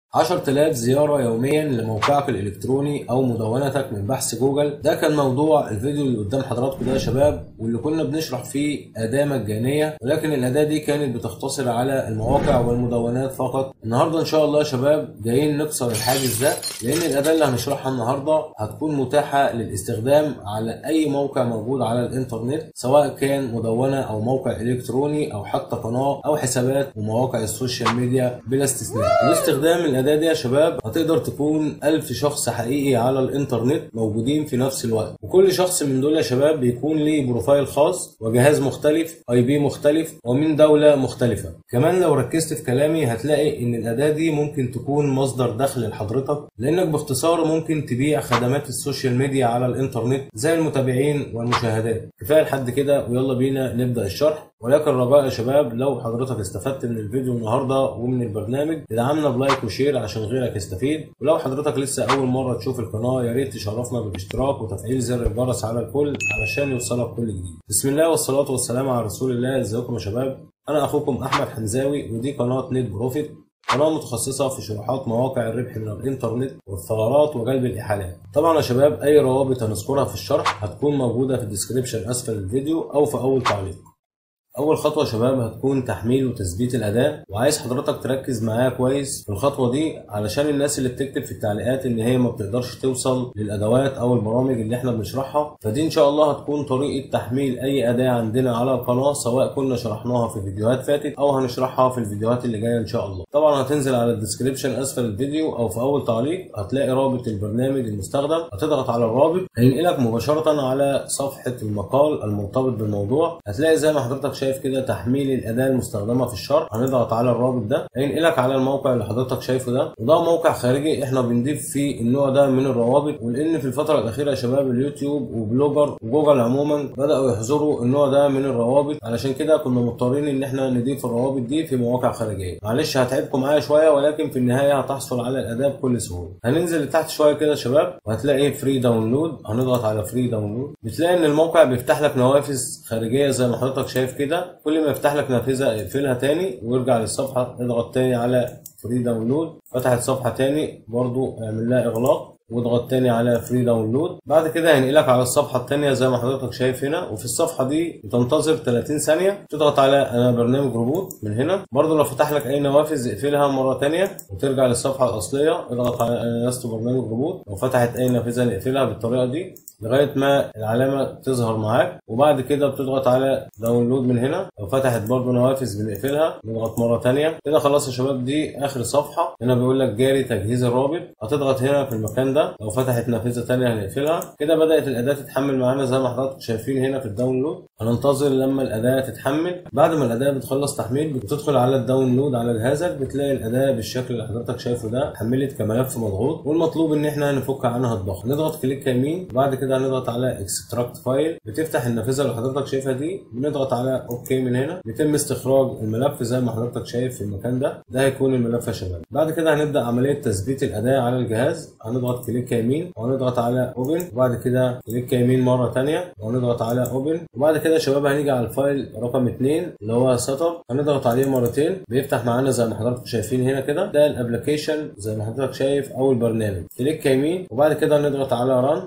10000 زيارة يوميا لموقعك الإلكتروني أو مدونتك من بحث جوجل ده كان موضوع الفيديو اللي قدام حضراتكم ده يا شباب واللي كنا بنشرح فيه أداة مجانية ولكن الأداة دي كانت بتختصر على المواقع والمدونات فقط النهاردة إن شاء الله يا شباب جايين نكسر الحاجز ده لأن الأداة اللي هنشرحها النهاردة هتكون متاحة للاستخدام على أي موقع موجود على الإنترنت سواء كان مدونة أو موقع إلكتروني أو حتى قناة أو حسابات ومواقع السوشيال ميديا بلا استثناء واستخدام الأداة دي يا شباب هتقدر تكون ألف شخص حقيقي على الإنترنت موجودين في نفس الوقت وكل شخص من دول يا شباب بيكون ليه بروفايل خاص وجهاز مختلف اي بي مختلف ومن دولة مختلفة كمان لو ركزت في كلامي هتلاقي ان الأداة دي ممكن تكون مصدر دخل لحضرتك لأنك باختصار ممكن تبيع خدمات السوشيال ميديا على الإنترنت زي المتابعين والمشاهدات كفاية لحد كده ويلا بينا نبدأ الشرح ولكن رجاء يا شباب لو حضرتك استفدت من الفيديو النهارده ومن البرنامج ادعمنا بلايك وشير عشان غيرك يستفيد ولو حضرتك لسه اول مره تشوف القناه يا ريت تشرفنا بالاشتراك وتفعيل زر الجرس على الكل علشان يوصلك كل جديد بسم الله والصلاه والسلام على رسول الله ازيكم يا شباب انا اخوكم احمد حمزاوي ودي قناه نت بروفيت قناة متخصصة في شروحات مواقع الربح من الإنترنت والثغرات وجلب الإحالات. طبعا يا شباب أي روابط هنذكرها في الشرح هتكون موجودة في الديسكريبشن أسفل الفيديو أو في أول تعليق. اول خطوه يا شباب هتكون تحميل وتثبيت الاداه وعايز حضرتك تركز معايا كويس في الخطوه دي علشان الناس اللي بتكتب في التعليقات ان هي ما بتقدرش توصل للادوات او البرامج اللي احنا بنشرحها فدي ان شاء الله هتكون طريقه تحميل اي اداه عندنا على القناه سواء كنا شرحناها في فيديوهات فاتت او هنشرحها في الفيديوهات اللي جايه ان شاء الله طبعا هتنزل على الديسكريبشن اسفل الفيديو او في اول تعليق هتلاقي رابط البرنامج المستخدم هتضغط على الرابط هينقلك مباشره على صفحه المقال المرتبط بالموضوع هتلاقي زي ما حضرتك شايف كده تحميل الاداه المستخدمه في الشرح هنضغط على الرابط ده هينقلك على الموقع اللي حضرتك شايفه ده وده موقع خارجي احنا بنضيف فيه النوع ده من الروابط ولان في الفتره الاخيره يا شباب اليوتيوب وبلوجر وجوجل عموما بداوا يحظروا النوع ده من الروابط علشان كده كنا مضطرين ان احنا نضيف الروابط دي في مواقع خارجيه معلش هتعبكم معايا شويه ولكن في النهايه هتحصل على الاداه بكل سهوله هننزل لتحت شويه كده يا شباب وهتلاقي فري داونلود هنضغط على فري داونلود بتلاقي ان الموقع بيفتح لك نوافذ خارجيه زي ما حضرتك شايف كده كل ما يفتح لك نافذه اقفلها تاني وارجع للصفحه اضغط تاني على فري داونلود فتحت صفحه تاني برضو اعمل لها اغلاق واضغط تاني على فري داونلود بعد كده هينقلك على الصفحه الثانيه زي ما حضرتك شايف هنا وفي الصفحه دي بتنتظر 30 ثانيه تضغط على انا برنامج روبوت من هنا برضو لو فتح لك اي نوافذ اقفلها مره ثانيه وترجع للصفحه الاصليه اضغط على انا لست برنامج روبوت لو فتحت اي نافذه نقفلها بالطريقه دي لغايه ما العلامه تظهر معاك وبعد كده بتضغط على داونلود من هنا لو فتحت برضو نوافذ بنقفلها نضغط مره ثانيه كده خلاص يا شباب دي اخر صفحه هنا بيقول لك جاري تجهيز الرابط هتضغط هنا في المكان ده لو فتحت نافذه ثانيه هنقفلها كده بدات الاداه تتحمل معانا زي ما حضراتكم شايفين هنا في الداونلود هننتظر لما الاداه تتحمل بعد ما الاداه بتخلص تحميل بتدخل على الداونلود على جهازك بتلاقي الاداه بالشكل اللي حضرتك شايفه ده حملت كملف مضغوط والمطلوب ان احنا نفك عنها الضغط نضغط كليك يمين وبعد كده هنضغط على اكستراكت فايل بتفتح النافذه اللي حضرتك شايفها دي بنضغط على اوكي من هنا بيتم استخراج الملف زي ما حضرتك شايف في المكان ده ده هيكون الملف يا شباب بعد كده هنبدا عمليه تثبيت الاداه على الجهاز هنضغط كليك يمين وهنضغط على اوبن وبعد كده كليك يمين مره ثانيه وهنضغط على اوبن وبعد كده يا شباب هنيجي على الفايل رقم 2 اللي هو سيت اب هنضغط عليه مرتين بيفتح معانا زي ما حضراتكم شايفين هنا كده ده الابلكيشن زي ما حضرتك شايف او البرنامج كليك يمين وبعد كده نضغط على ران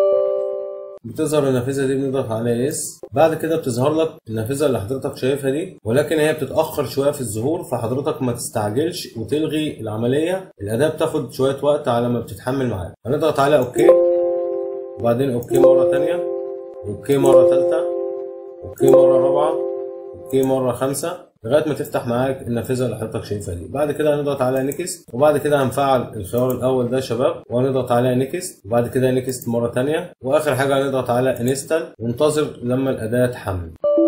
بتظهر النافذه دي بنضغط عليها يس بعد كده بتظهر لك النافذه اللي حضرتك شايفها دي ولكن هي بتتاخر شويه في الظهور فحضرتك ما تستعجلش وتلغي العمليه الاداه بتاخد شويه وقت على ما بتتحمل معاك هنضغط على اوكي وبعدين اوكي مره ثانيه اوكي مره ثالثه اوكي مره رابعه اوكي مره خامسه لغايه ما تفتح معاك النافذه اللي حضرتك شايفها دي بعد كده هنضغط على نيكست وبعد كده هنفعل الخيار الاول ده يا شباب وهنضغط على نيكست وبعد كده نيكست مره ثانيه واخر حاجه هنضغط على انستال وننتظر لما الاداه تحمل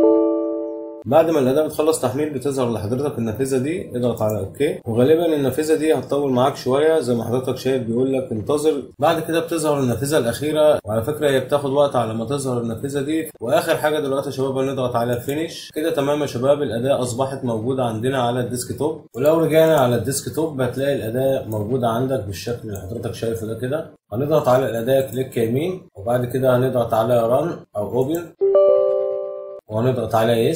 بعد ما الاداه بتخلص تحميل بتظهر لحضرتك النافذه دي اضغط على اوكي وغالبا النافذه دي هتطول معاك شويه زي ما حضرتك شايف بيقول لك انتظر بعد كده بتظهر النافذه الاخيره وعلى فكره هي بتاخد وقت على ما تظهر النافذه دي واخر حاجه دلوقتي يا شباب هنضغط على فينيش كده تمام يا شباب الاداه اصبحت موجوده عندنا على الديسك توب ولو رجعنا على الديسك توب هتلاقي الاداه موجوده عندك بالشكل اللي حضرتك شايفه ده كده هنضغط على الاداه كليك يمين وبعد كده هنضغط على ران او اوبن وهنضغط على يس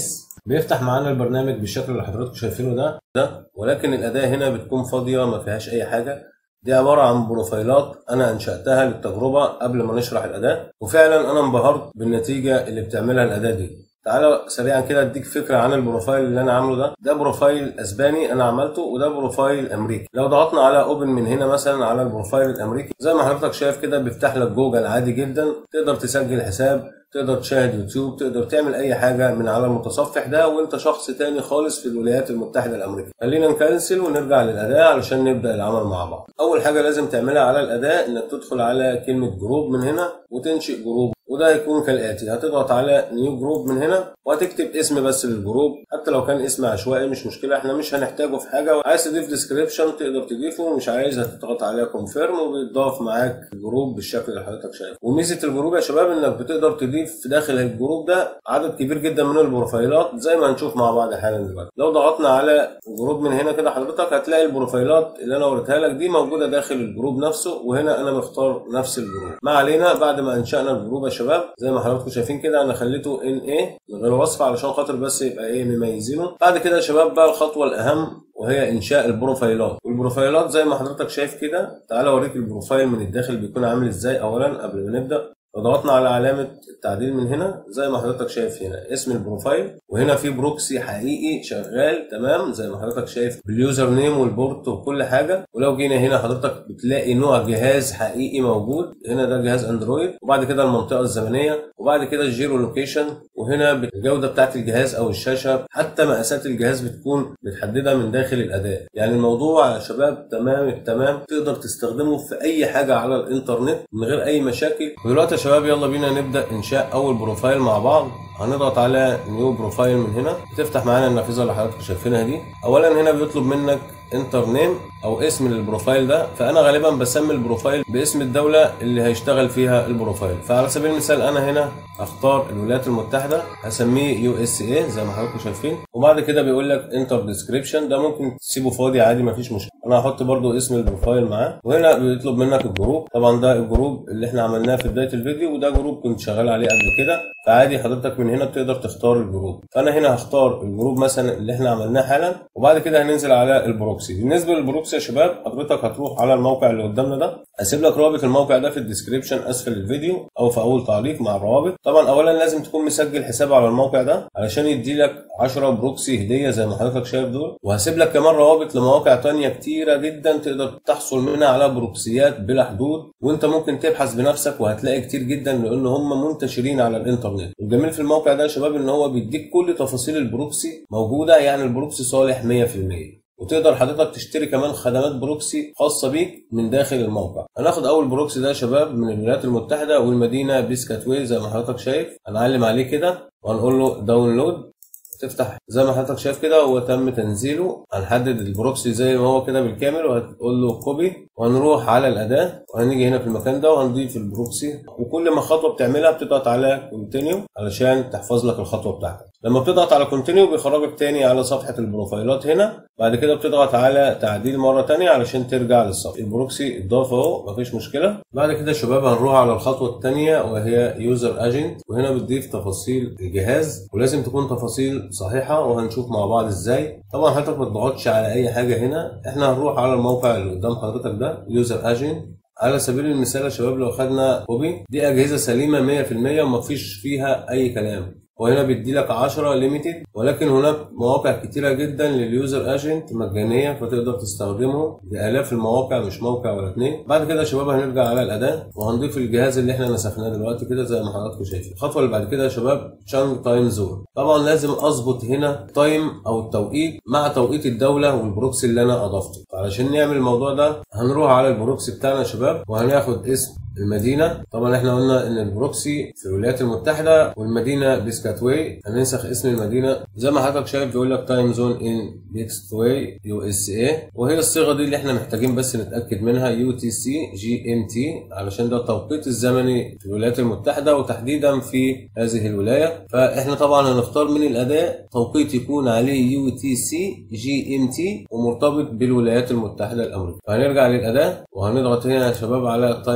بيفتح معانا البرنامج بالشكل اللي حضراتكم شايفينه ده ده ولكن الاداه هنا بتكون فاضيه ما فيهاش اي حاجه دي عبارة عن بروفايلات أنا أنشأتها للتجربة قبل ما نشرح الأداة وفعلا أنا انبهرت بالنتيجة اللي بتعملها الأداة دي تعالى سريعا كده اديك فكره عن البروفايل اللي انا عامله ده ده بروفايل اسباني انا عملته وده بروفايل امريكي لو ضغطنا على اوبن من هنا مثلا على البروفايل الامريكي زي ما حضرتك شايف كده بيفتح لك جوجل عادي جدا تقدر تسجل حساب تقدر تشاهد يوتيوب تقدر تعمل اي حاجه من على المتصفح ده وانت شخص تاني خالص في الولايات المتحده الامريكيه خلينا نكنسل ونرجع للاداه علشان نبدا العمل مع بعض اول حاجه لازم تعملها على الاداه انك تدخل على كلمه جروب من هنا وتنشئ جروب وده هيكون كالاتي هتضغط على نيو جروب من هنا وهتكتب اسم بس للجروب حتى لو كان اسم عشوائي مش مشكله احنا مش هنحتاجه في حاجه عايز تضيف ديسكريبشن تقدر تضيفه مش عايز هتضغط عليها كونفيرم وبيتضاف معاك جروب بالشكل اللي حضرتك شايفه وميزه الجروب يا شباب انك بتقدر تضيف في داخل الجروب ده عدد كبير جدا من البروفايلات زي ما هنشوف مع بعض حالا دلوقتي لو ضغطنا على جروب من هنا كده حضرتك هتلاقي البروفايلات اللي انا وريتها لك دي موجوده داخل الجروب نفسه وهنا انا مختار نفس الجروب ما علينا بعد ما انشانا الجروب يا شباب زي ما حضراتكم شايفين كده انا خليته ان ايه من غير وصف علشان خاطر بس يبقى ايه مميزينه بعد كده يا شباب بقى الخطوه الاهم وهي انشاء البروفايلات والبروفايلات زي ما حضرتك شايف كده تعال اوريك البروفايل من الداخل بيكون عامل ازاي اولا قبل ما نبدا ضغطنا على علامة التعديل من هنا زي ما حضرتك شايف هنا اسم البروفايل وهنا في بروكسي حقيقي شغال تمام زي ما حضرتك شايف باليوزر نيم والبورت وكل حاجة ولو جينا هنا حضرتك بتلاقي نوع جهاز حقيقي موجود هنا ده جهاز اندرويد وبعد كده المنطقة الزمنية وبعد كده الجيرو لوكيشن وهنا الجودة بتاعت الجهاز او الشاشة حتى مقاسات الجهاز بتكون متحددة من داخل الأداة يعني الموضوع يا شباب تمام التمام تقدر تستخدمه في أي حاجة على الإنترنت من غير أي مشاكل ودلوقتي يا شباب يلا بينا نبدا انشاء اول بروفايل مع بعض هنضغط على نيو بروفايل من هنا بتفتح معانا النافذه اللي حضراتكم شايفينها دي اولا هنا بيطلب منك انتر نيم او اسم للبروفايل ده فانا غالبا بسمي البروفايل باسم الدوله اللي هيشتغل فيها البروفايل فعلى سبيل المثال انا هنا اختار الولايات المتحده هسميه يو اس اي زي ما حضراتكم شايفين وبعد كده بيقول لك انتر ديسكريبشن ده ممكن تسيبه فاضي عادي مفيش مشكله انا هحط برده اسم البروفايل معاه وهنا بيطلب منك الجروب طبعا ده الجروب اللي احنا عملناه في بدايه الفيديو وده جروب كنت شغال عليه قبل كده فعادي حضرتك من هنا بتقدر تختار الجروب فانا هنا هختار الجروب مثلا اللي احنا عملناه حالا وبعد كده هننزل على البروكسي بالنسبه للبروكسي يا شباب حضرتك هتروح على الموقع اللي قدامنا ده هسيب لك رابط الموقع ده في الديسكريبشن اسفل الفيديو او في اول تعليق مع الروابط طبعا اولا لازم تكون مسجل حساب على الموقع ده علشان يدي لك 10 بروكسي هديه زي ما حضرتك شايف دول وهسيب لك كمان روابط لمواقع تانية كتيره جدا تقدر تحصل منها على بروكسيات بلا حدود وانت ممكن تبحث بنفسك وهتلاقي كتير جدا لان هم منتشرين على الانترنت الجميل في الموقع ده يا شباب ان هو بيديك كل تفاصيل البروكسي موجوده يعني البروكسي صالح 100% وتقدر حضرتك تشتري كمان خدمات بروكسي خاصه بيك من داخل الموقع هناخد اول بروكسي ده يا شباب من الولايات المتحده والمدينه بيسكاتوي زي ما حضرتك شايف هنعلم عليه كده وهنقول له داونلود تفتح زي ما حضرتك شايف كده هو تم تنزيله هنحدد البروكسي زي ما هو كده بالكامل وهتقول له كوبي وهنروح على الاداه وهنيجي هنا في المكان ده وهنضيف البروكسي وكل ما خطوه بتعملها بتضغط على كونتينيو علشان تحفظ لك الخطوه بتاعتك لما بتضغط على كونتينيو بيخرجك تاني على صفحه البروفايلات هنا بعد كده بتضغط على تعديل مره تانية علشان ترجع للصفحه البروكسي اتضاف اهو مفيش مشكله بعد كده يا شباب هنروح على الخطوه الثانيه وهي يوزر اجنت وهنا بتضيف تفاصيل الجهاز ولازم تكون تفاصيل صحيحه وهنشوف مع بعض ازاي طبعا حضرتك ما تضغطش على اي حاجه هنا احنا هنروح على الموقع اللي قدام حضرتك ده يوزر اجنت على سبيل المثال يا شباب لو خدنا كوبي دي اجهزه سليمه 100% وما فيش فيها اي كلام وهنا بيدي لك 10 ليميتد ولكن هناك مواقع كتيرة جدا لليوزر اجنت مجانية فتقدر تستخدمه بآلاف المواقع مش موقع ولا اتنين بعد كده يا شباب هنرجع على الأداة وهنضيف الجهاز اللي احنا نسخناه دلوقتي كده زي ما حضراتكم شايفين الخطوة اللي بعد كده يا شباب شانج تايم زون طبعا لازم اظبط هنا تايم او التوقيت مع توقيت الدولة والبروكسي اللي انا اضفته علشان نعمل الموضوع ده هنروح على البروكسي بتاعنا يا شباب وهناخد اسم المدينة طبعا احنا قلنا ان البروكسي في الولايات المتحدة والمدينة بيسكاتوي هننسخ اسم المدينة زي ما حضرتك شايف بيقول لك تايم زون ان بيسكاتوي يو اس اي وهي الصيغة دي اللي احنا محتاجين بس نتأكد منها يو تي سي جي ام تي علشان ده التوقيت الزمني في الولايات المتحدة وتحديدا في هذه الولاية فاحنا طبعا هنختار من الأداة توقيت يكون عليه يو تي سي جي ام تي ومرتبط بالولايات المتحدة الأمريكية فهنرجع للأداة وهنضغط هنا يا شباب على تايم زون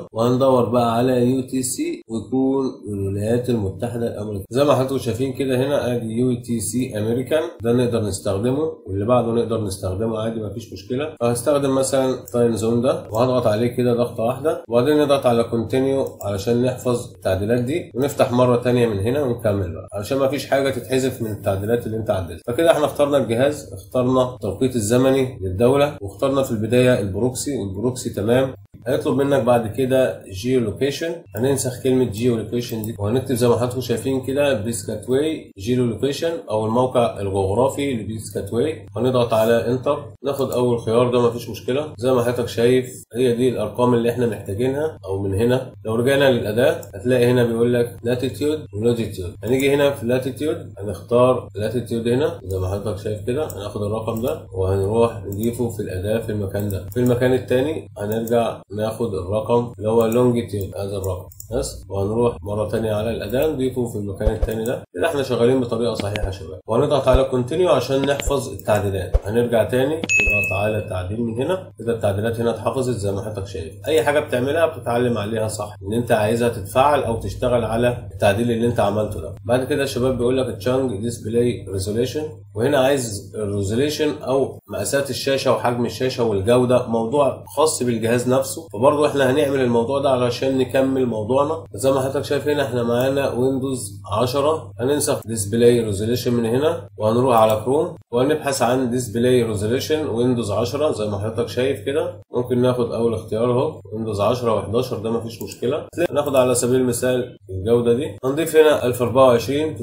تمام وهندور بقى على يو تي سي ويكون الولايات المتحده الامريكيه زي ما حضراتكم شايفين كده هنا ادي يو تي سي امريكان ده نقدر نستخدمه واللي بعده نقدر نستخدمه عادي مفيش مشكله فهستخدم مثلا تايم زون ده وهضغط عليه كده ضغطه واحده وبعدين نضغط على كونتينيو علشان نحفظ التعديلات دي ونفتح مره ثانيه من هنا ونكمل بقى علشان مفيش حاجه تتحذف من التعديلات اللي انت عدلتها فكده احنا اخترنا الجهاز اخترنا التوقيت الزمني للدوله واخترنا في البدايه البروكسي والبروكسي تمام هيطلب منك بعد كده جيو لوكيشن هننسخ كلمه جيو لوكيشن دي وهنكتب زي ما حضراتكم شايفين كده بيسكاتواي جيو لوكيشن او الموقع الجغرافي لبيسكاتواي هنضغط على انتر ناخد اول خيار ده مفيش مشكله زي ما حضرتك شايف هي دي الارقام اللي احنا محتاجينها او من هنا لو رجعنا للاداه هتلاقي هنا بيقول لك لاتيتيود ولونجيتيود هنيجي هنا في لاتيتيود هنختار لاتيتيود هنا زي ما حضرتك شايف كده هناخد الرقم ده وهنروح نضيفه في الاداه في المكان ده في المكان الثاني هنرجع ناخد الرقم اللي هو لونجيتيود هذا الرقم بس وهنروح مره ثانيه على الاداه نضيفه في المكان الثاني ده كده احنا شغالين بطريقه صحيحه يا شباب وهنضغط على كونتينيو عشان نحفظ التعديلات هنرجع تاني نضغط على التعديل من هنا كده التعديلات هنا اتحفظت زي ما حضرتك شايف اي حاجه بتعملها بتتعلم عليها صح ان انت عايزها تتفعل او تشتغل على التعديل اللي انت عملته ده بعد كده الشباب بيقول لك تشانج ديسبلاي ريزوليشن وهنا عايز الريزوليشن او مقاسات الشاشه وحجم الشاشه والجوده موضوع خاص بالجهاز نفسه فبرضه احنا هنعمل الموضوع ده علشان نكمل موضوعنا زي ما حضرتك شايف هنا احنا معانا ويندوز 10 هننسخ ديسبلاي ريزوليشن من هنا وهنروح على كروم وهنبحث عن ديسبلاي ريزوليشن ويندوز 10 زي ما حضرتك شايف كده ممكن ناخد اول اختيار اهو ويندوز 10 و11 ده مفيش مشكله ناخد على سبيل المثال الجوده دي هنضيف هنا 1024 في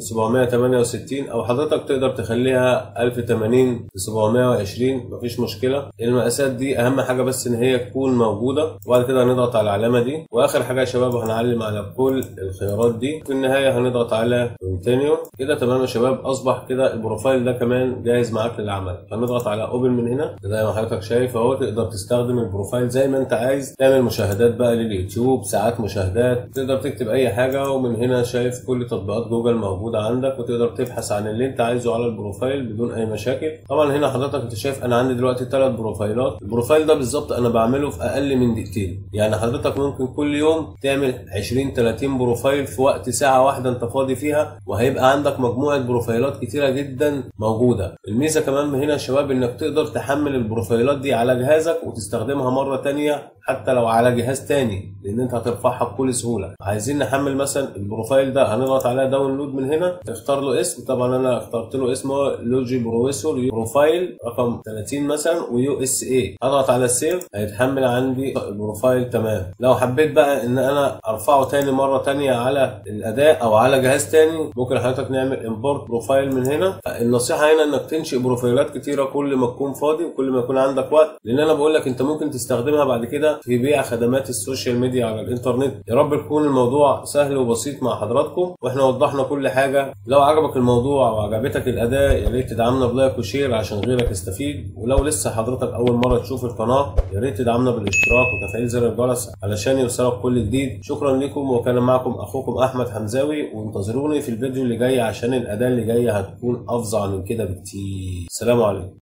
768 او حضرتك تقدر تخليها 1080 في 720 مفيش مشكله المقاسات دي اهم حاجه بس ان هي تكون موجوده وبعد كده هنضغط على العلامه دي واخر حاجه يا شباب هنعلم على كل الخيارات دي في النهايه هنضغط على كونتينيو كده تمام يا شباب اصبح كده البروفايل ده كمان جاهز معاك للعمل هنضغط على اوبن من هنا زي ما حضرتك شايف اهو تقدر تستخدم البروفايل زي ما انت عايز تعمل مشاهدات بقى لليوتيوب ساعات مشاهدات تقدر تكتب اي حاجه ومن هنا شايف كل تطبيقات جوجل موجوده عندك وتقدر تبحث عن اللي انت عايزه على البروفايل بدون اي مشاكل طبعا هنا حضرتك انت شايف انا عندي دلوقتي ثلاث بروفايلات البروفايل ده بالظبط انا بعمله في اقل من دقيقتين يعني حضرتك ممكن كل يوم تعمل 20 30 بروفايل في وقت ساعه واحده انت فاضي فيها وهيبقى عندك مجموعه بروفايلات كتيره جدا موجوده الميزه كمان من هنا يا شباب انك تقدر تحمل البروفايلات دي على جهازك وتستخدمها مره تانية حتى لو على جهاز تاني لان انت هترفعها بكل سهوله عايزين نحمل مثلا البروفايل ده هنضغط على داونلود من هنا تختار له اسم طبعا انا اخترت له اسمه لوجي بروفيسور بروفايل رقم 30 مثلا ويو اس اي اضغط على السيف هيتحمل عندي البروفايل تمام لو حبيت بقى ان انا ارفعه تاني مره تانية على الاداء او على جهاز تاني ممكن حضرتك نعمل امبورت بروفايل من هنا النصيحه هنا انك تنشئ بروفايلات كتيره كل ما تكون فاضي وكل ما يكون عندك وقت لان انا بقول لك انت ممكن تستخدمها بعد كده في بيع خدمات السوشيال ميديا على الانترنت يا رب يكون الموضوع سهل وبسيط مع حضراتكم واحنا وضحنا كل حاجه لو عجبك الموضوع وعجبتك الاداء يا ريت تدعمنا بلايك وشير عشان غيرك يستفيد ولو لسه حضرتك اول مره تشوف القناه يا ريت تدعمنا بالاشتراك وتفعيل زر الجرس علشان يوصلك كل جديد شكرا لكم وكان معكم اخوكم احمد حمزاوي وانتظروني في الفيديو اللي جاي عشان الاداء اللي جايه هتكون افظع من كده بكتير سلام عليكم